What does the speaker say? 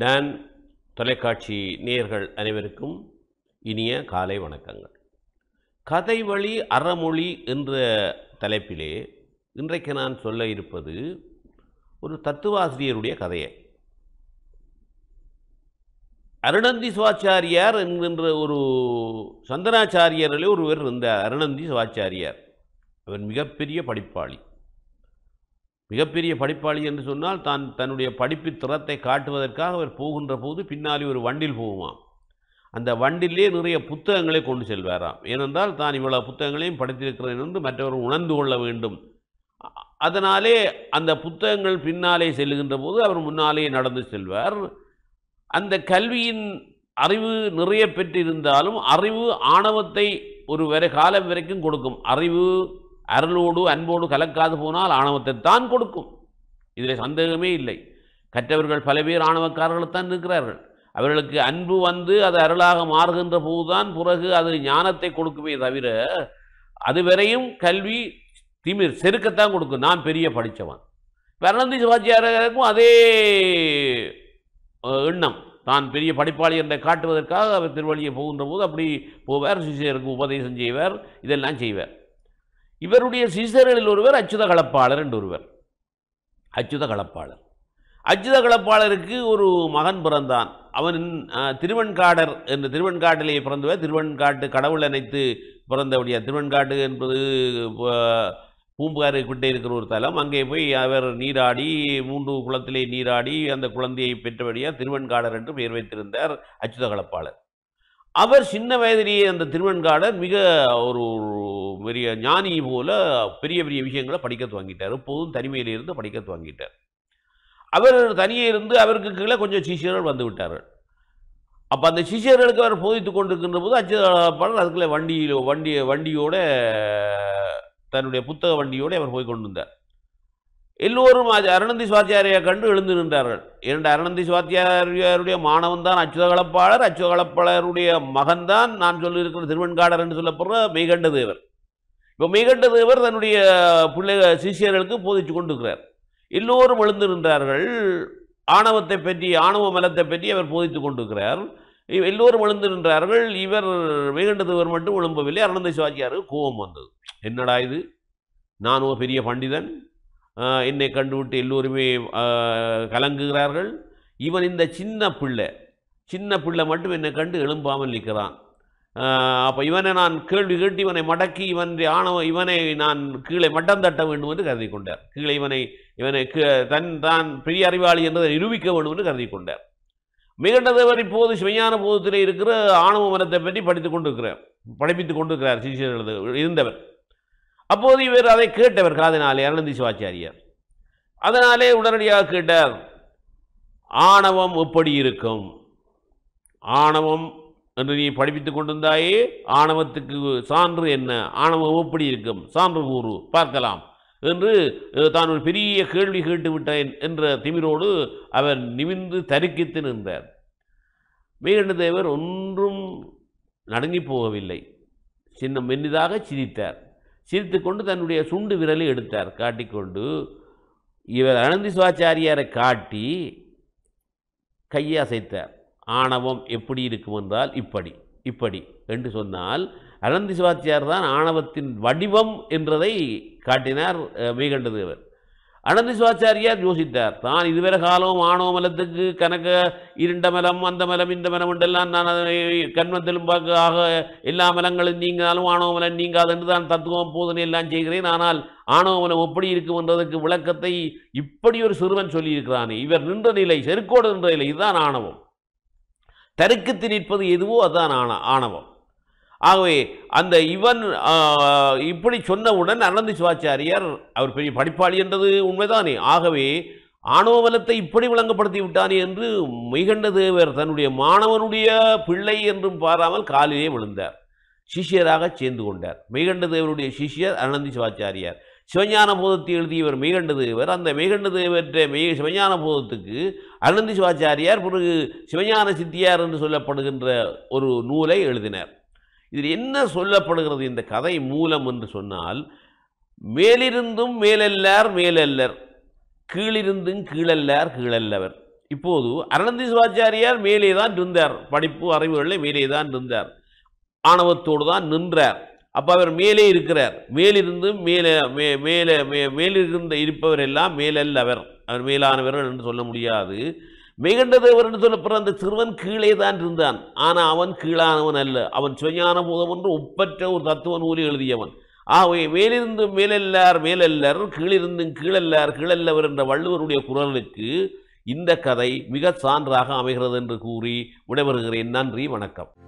Don தொலைக்காட்சி நேயர்கள் அனைவருக்கும் இனிய காலை வணக்கங்கள் கதை வழி அறமொழி என்ற தலைப்பிலே இன்றைக்கு நான் சொல்ல இருப்பது ஒரு தத்துவாசிரியருடைய கதையை அருணந்தி சிவாச்சாரியார் என்கின்ற ஒரு சந்தனாச்சாரியரிலே ஒருவர் இருந்தார் அருணந்தி சிவாச்சாரியார் அவர் மிகப்பெரிய படிப்பாளி மிகப்பெரிய படிப்பாளி என்று சொன்னால் தான் தன்னுடைய படிப்பு திறத்தை காட்டுவதற்காக அவர் போகின்ற போது பின்னாலே ஒரு வண்டில் போகுமாம் அந்த வண்டிலே நிறைய புத்தகங்களை கொண்டு செல்வாராம் ஏனென்றால் தான் இவ்வளவு புத்தகங்களையும் படித்திருக்கிறேன் என்று மற்றவர் உணர்ந்து கொள்ள வேண்டும் அ- அதனாலே அந்த புத்தகங்கள் பின்னாலே செல்லுகின்ற போது அவர் முன்னாலே நடந்து செல்வார் அந்த கல்வியின் அறிவு நிறைய பெற்றிருந்தாலும் அறிவு ஆணவத்தை ஒரு வரை காலம் வரைக்கும் கொடுக்கும் அறிவு அருளோடு அன்போடு கலக்காது போனால் ஆணவத்தை தான் கொடுக்கும் இதில் சந்தேகமே இல்லை கற்றவர்கள் பல பேர் ஆணவக்காரர்கள்தான் இருக்கிறார்கள் அவர்களுக்கு அன்பு வந்து அது அருளாக மாறுகின்ற போதுதான் பிறகு அது ஞானத்தை கொடுக்குமே தவிர அதுவரையும் கல்வி திமிர் செருக்கத்தான் கொடுக்கும் நான் பெரிய படித்தவன் அருணந்தி சிவாச்சியாருக்கும் அதே அஹ், எண்ணம் தான் பெரிய படிப்பாளி என்ற காட்டுவதற்காக அவர் திருவள்ளியை போகின்ற போது அப்படி போவார் சிஷியருக்கு உபதேசம் செய்வார் இதெல்லாம் செய்வார் இவருடைய சிஷியர்களில் ஒருவர் அச்சுத கலப்பாளர் என்று ஒருவர் அச்சுத கலப்பாளர் அச்சுத கலப்பாளருக்கு ஒரு மகன் பிறந்தான் அவன் அஹ், திருவெண்காடர் என்ற திருவெண்காட்டிலே பிறந்தவர் திருவெண்காட்டு கடவுள் அனைத்து பிறந்தவுடைய திருவெண்காட்டு என்பது அஹ், பூம்புகாரு கிட்டே இருக்கிற ஒரு தலம் அங்கே போய் அவர் நீராடி மூன்று குளத்திலே நீராடி அந்த குழந்தையை பெற்றபடியாக திருவெண்காடர் என்று பெயர் வைத்திருந்தார் அச்சுத கலப்பாளர் அவர் சின்ன வயதிலேயே அந்த திருவெண்காடர் மிக ஒரு பெரிய ஞானி போல பெரிய பெரிய விஷயங்களை படிக்க துவங்கிட்டார் எப்போதும் தனிமையில இருந்து படிக்க துவங்கிட்டார் அவர் தனியே இருந்து அவருக்கு கீழே கொஞ்சம் சிஷியர்கள் வந்து விட்டார்கள் அப்போ அந்த சிஷியர்களுக்கு அவர் போதித்து கொண்டிருக்கின்ற போது அச்சுதப்பாளர் அதுக்குள்ளே வண்டியில் வண்டி வண்டியோட தன்னுடைய புத்தக வண்டியோடு அவர் போய் கொண்டிருந்தார் எல்லோரும் அது அருணந்தி சுவாத்தியாரியை கண்டு எழுந்து நின்றார்கள் இரண்டு அருணந்தி சுவாத்தியாரியாருடைய மாணவன் தான் அச்சுதகலப்பாளர் அச்சுதகலப்பாளருடைய மகன்தான் நான் சொல்லியிருக்கிற திருவெண்காடர் என்று சொல்லப்படுற மெய்கண்ட தேவர் இப்போ மெய்கண்ட தேவர் தன்னுடைய பிள்ளை சிஷியர்களுக்கு போதிச்சு கொண்டிருக்கிறார் எல்லோரும் எழுந்து நின்றார்கள் ஆணவத்தை பற்றி ஆணவ மலத்தை பற்றி அவர் போதித்து கொண்டிருக்கிறார் இவ் எல்லோரும் எழுந்து நின்றார்கள் இவர் மெய்கண்ட தேவர் மட்டும் எழும்பவில்லை அருணந்தி சிவாச்சியாருக்கு கோபம் வந்தது என்னடா இது நான் ஒரு பெரிய பண்டிதன் ஆஹ் என்னை கண்டுவிட்டு எல்லோருமே ஆஹ் கலங்குகிறார்கள் இவன் இந்த சின்ன பிள்ளை சின்ன பிள்ளை மட்டும் என்னை கண்டு எழும்பாமல் நிற்கிறான் அப்போ இவனை நான் கேள்வி கேட்டு இவனை மடக்கி இவன் ஆணவ இவனை நான் கீழே மட்டம் தட்ட வேண்டும் என்று கருதி கொண்டார் கீழே இவனை இவனை கீ- தன் தான் பெரிய அறிவாளி என்பதை நிரூபிக்க வேண்டும் என்று கருதி கொண்டார் மிகண்டதவர் இப்போது சிவஞான போதத்திலே இருக்கிற ஆணவ மனத்தை பற்றி படித்துக் கொண்டிருக்கிறார் படிப்பித்துக் கொண்டிருக்கிறார் சிஷியர்கள் இருந்தவர் அப்போது இவர் அதை கேட்டவர் காதினாலே அருணந்தி சிவாச்சாரியார் அதனாலே உடனடியாக கேட்டார் ஆணவம் எப்படி இருக்கும் ஆணவம் என்று நீ படிப்பித்துக் கொண்டிருந்தாயே ஆணவத்துக்கு சான்று என்ன ஆணவம் எப்படி இருக்கும் சான்று கூறு பார்க்கலாம் என்று அஹ், தான் ஒரு பெரிய கேள்வி கேட்டு விட்டேன் என்ற திமிரோடு அவர் நிமிர்ந்து தரிக்கித்து நின்றார் மேகண்ட தேவர் ஒன்றும் நடுங்கி போகவில்லை சின்ன மென்னிதாக சிரித்தார் சிரித்துக்கொண்டு தன்னுடைய சுண்டு விரலை எடுத்தார் காட்டிக்கொண்டு இவர் அனந்தி சிவாச்சாரியாரை காட்டி கையை அசைத்தார் ஆணவம் எப்படி இருக்கும் என்றால் இப்படி இப்படி என்று சொன்னால் அனந்தி சிவாச்சாரியார் தான் ஆணவத்தின் வடிவம் என்றதை காட்டினார் அஹ், மெய்கண்டதேவர் அனந்தி சிவாச்சாரியார் யோசித்தார் தான் இதுவரை காலம் ஆணவ மலத்துக்கு கணக்க இருண்ட மலம் அந்த மலம் இந்த மலம் என்றெல்லாம் நான் அதனை கண்மத்திலும் ஆக எல்லா மலங்களும் நீங்காலும் ஆணவ மலம் நீங்காது என்று தான் தத்துவம் போதனை எல்லாம் செய்கிறேன் ஆனால் ஆணவ மலம் எப்படி இருக்கும் என்றதற்கு விளக்கத்தை இப்படி ஒரு சிறுவன் சொல்லியிருக்கிறானே இவர் நின்ற நிலை செருக்கோடு நின்ற நிலை இதுதான் ஆணவம் தருக்கத்து நிற்பது எதுவோ அதுதான் ஆண ஆணவம் ஆகவே அந்த இவன் ஆ, இப்படி சொன்னவுடன் அனந்தி சிவாச்சாரியார் அவர் பெரிய படிப்பாளி என்றது உண்மைதானே ஆகவே ஆணவ பலத்தை இப்படி விளங்கப்படுத்தி விட்டானே என்று மெய்கண்ட தேவர் தன்னுடைய மாணவனுடைய பிள்ளை என்றும் பாராமல் காலிலே விழுந்தார் சிஷ்யராக சேர்ந்து கொண்டார் மெய்கண்ட தேவருடைய சிஷ்யர் அனந்தி சிவாச்சாரியார் சிவஞான போதத்தை எழுதியவர் மெய்கண்ட தேவர் அந்த மெய்கண்ட தேவற்ற மெய் சிவஞான போதத்துக்கு அனந்தி சிவாச்சாரியார் பிறகு சிவஞான சித்தியார் என்று சொல்லப்படுகின்ற ஒரு நூலை எழுதினார் இதில் என்ன சொல்லப்படுகிறது இந்த கதை மூலம் என்று சொன்னால் மேலிருந்தும் மேலல்லார் மேலல்லர் கீழிருந்தும் கீழல்லார் கீழல்லவர் இப்போது அருணந்தி சிவாச்சாரியார் மேலே தான் இருந்தார் படிப்பு அறிவுகளில் மேலே தான் இருந்தார் ஆணவத்தோடு தான் நின்றார் அப்போ அவர் மேலே இருக்கிறார் மேலிருந்து மேலே மே மேலே மே மேலிருந்து இருப்பவர் எல்லாம் மேலல்ல அவர் அவர் மேலானவர்கள் என்று சொல்ல முடியாது மேகண்டதேவர் என்று சொல்லப்படுற அந்த சிறுவன் கீழே தான் இருந்தான் ஆனால் அவன் கீழானவன் அல்ல அவன் சுயஞான பூதம் என்று ஒப்பற்ற ஒரு தத்துவ நூலி எழுதியவன் ஆகவே மேலிருந்து மேலெல்லார் மேலல்லர் கீழிருந்தும் கீழல்லார் கீழல்லவர் என்ற வள்ளுவருடைய குரலுக்கு இந்த கதை மிக சான்றாக அமைகிறது என்று கூறி விடைபெறுகிறேன் நன்றி வணக்கம்